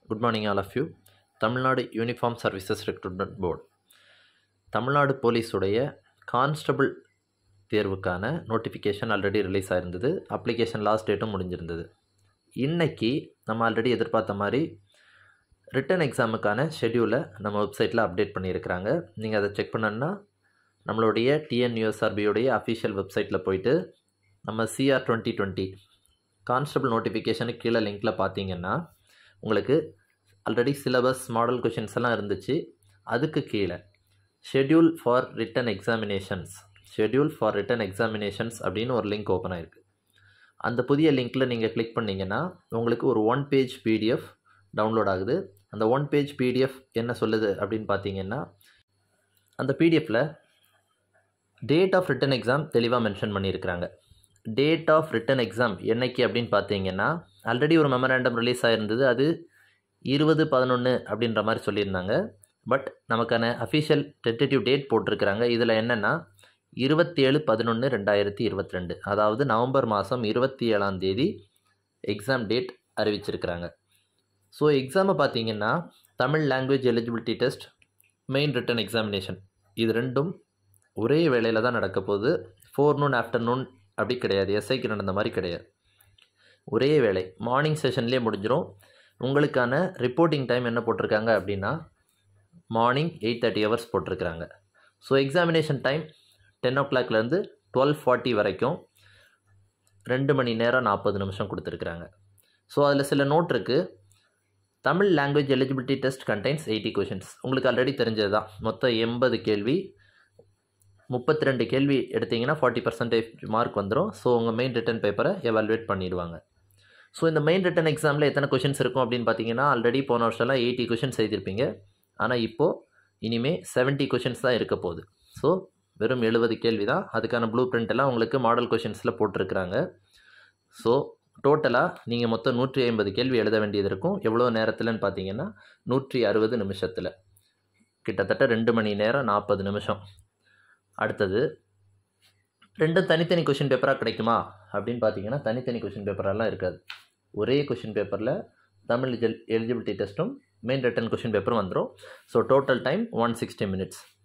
good morning all of you Tamil Nadu uniform services recruitment board Tamil Nadu போலீஸுடைய constable தேர்வுக்கான notification already release ஆயிருந்தது application last டேட்டும் முடிஞ்சிருந்தது இன்னைக்கு நம்ம ஆல்ரெடி எதிர்பார்த்த மாதிரி ரிட்டன் எக்ஸாமுக்கான ஷெட்யூலை நம்ம வெப்சைட்டில் அப்டேட் பண்ணியிருக்கிறாங்க நீங்கள் அதை செக் பண்ணணுன்னா நம்மளுடைய டிஎன்யூஎஸ்ஆர்பியோடைய அஃபிஷியல் வெப்சைட்டில் போயிட்டு நம்ம சிஆர் டுவெண்ட்டி டுவெண்ட்டி கான்ஸ்டபிள் நோட்டிஃபிகேஷனுக்கு கீழே லிங்க்கில் பார்த்தீங்கன்னா உங்களுக்கு ஆல்ரெடி சிலபஸ் மாடல் கொஷின்ஸ் எல்லாம் இருந்துச்சு அதுக்கு கீழே schedule for written examinations schedule for written examinations அப்படின்னு ஒரு லிங்க் ஓப்பன் ஆயிருக்கு அந்த புதிய லிங்க்கில் நீங்கள் கிளிக் பண்ணிங்கன்னா உங்களுக்கு ஒரு ஒன் பேஜ் பிடிஎஃப் டவுன்லோட் ஆகுது அந்த ஒன் பேஜ் பிடிஎஃப் என்ன சொல்லுது அப்படின்னு பார்த்தீங்கன்னா அந்த பிடிஎஃப்பில் டேட் ஆஃப் ரிட்டன் எக்ஸாம் தெளிவாக மென்ஷன் பண்ணியிருக்கிறாங்க டேட் ஆஃப் ரிட்டன் எக்ஸாம் என்னைக்கு அப்படின்னு பார்த்தீங்கன்னா ஆல்ரெடி ஒரு மெமராண்டம் ரிலீஸ் ஆகிருந்தது அது இருபது பதினொன்று அப்படின்ற மாதிரி சொல்லியிருந்தாங்க பட் நமக்கான அஃபிஷியல் டென்டேட்டிவ் டேட் போட்டிருக்கிறாங்க இதில் என்னென்னா இருபத்தேழு பதினொன்று ரெண்டாயிரத்தி இருபத்தி ரெண்டு அதாவது நவம்பர் மாதம் இருபத்தி ஏழாம் தேதி எக்ஸாம் டேட் அறிவிச்சிருக்கிறாங்க ஸோ எக்ஸாமை பார்த்தீங்கன்னா Tamil language eligibility test main written examination இது ரெண்டும் ஒரே வேளையில் தான் நடக்க போகுது ஃபோர்நூன் ஆஃப்டர்நூன் அப்படி கிடையாது எஸ்ஐக்கு நடந்த மாதிரி கிடையாது ஒரே வேளை மார்னிங் செஷன்லேயே முடிஞ்சிடும் உங்களுக்கான ரிப்போர்ட்டிங் டைம் என்ன போட்டிருக்காங்க அப்படின்னா மார்னிங் எயிட் தேர்ட்டி ஹவர்ஸ் போட்டிருக்கிறாங்க ஸோ எக்ஸாமினேஷன் டைம் டென் ஓ கிளாக்லேருந்து டுவெல் ஃபார்ட்டி வரைக்கும் ரெண்டு மணி நேரம் நாற்பது நிமிஷம் கொடுத்துருக்குறாங்க ஸோ அதில் சில நோட் இருக்குது Tamil language eligibility test contains eighty questions உங்களுக்கு ஆல்ரெடி தெரிஞ்சது தான் மொத்தம் எண்பது கேள்வி முப்பத்தி ரெண்டு கேள்வி எடுத்தீங்கன்னா ஃபார்ட்டி பர்சன்டேஜ் மார்க் வந்துடும் ஸோ உங்கள் மெயின் ரிட்டன் பேப்பரை எவாலுவேட் பண்ணிடுவாங்க ஸோ இந்த மெயின் ரிட்டன் எக்ஸாமில் எத்தனை கொஷின்ஸ் இருக்கும் அப்படின்னு பார்த்தீங்கன்னா ஆல்ரெடி போன வருஷம்லாம் எயிட்டி கொஷின்ஸ் எழுதியிருப்பீங்க ஆனால் இப்போது இனிமேல் செவன்ட்டி கொஷின்ஸ் தான் இருக்க போகுது ஸோ வெறும் எழுபது கேள்வி தான் அதுக்கான ப்ளூ பிரிண்ட் எல்லாம் உங்களுக்கு மாடல் கொஷின்ஸில் போட்டிருக்கிறாங்க ஸோ டோட்டலாக நீங்கள் மொத்தம் நூற்றி ஐம்பது கேள்வி எழுத வேண்டியது இருக்கும் எவ்வளோ நேரத்தில்னு பார்த்தீங்கன்னா நூற்றி அறுபது நிமிஷத்தில் கிட்டத்தட்ட ரெண்டு மணி நேரம் நாற்பது நிமிஷம் அடுத்தது ரெண்டும் தனித்தனி கொஷின் பேப்பராக கிடைக்குமா அப்படின்னு பார்த்தீங்கன்னா தனித்தனி கொஷின் பேப்பரெல்லாம் இருக்காது ஒரே கொஷின் பேப்பரில் தமிழ் எலிஜிபிலிட்டி டெஸ்ட்டும் மெயின் ரிட்டன் கொஷின் பேப்பரும் வந்துடும் so total time one sixty minutes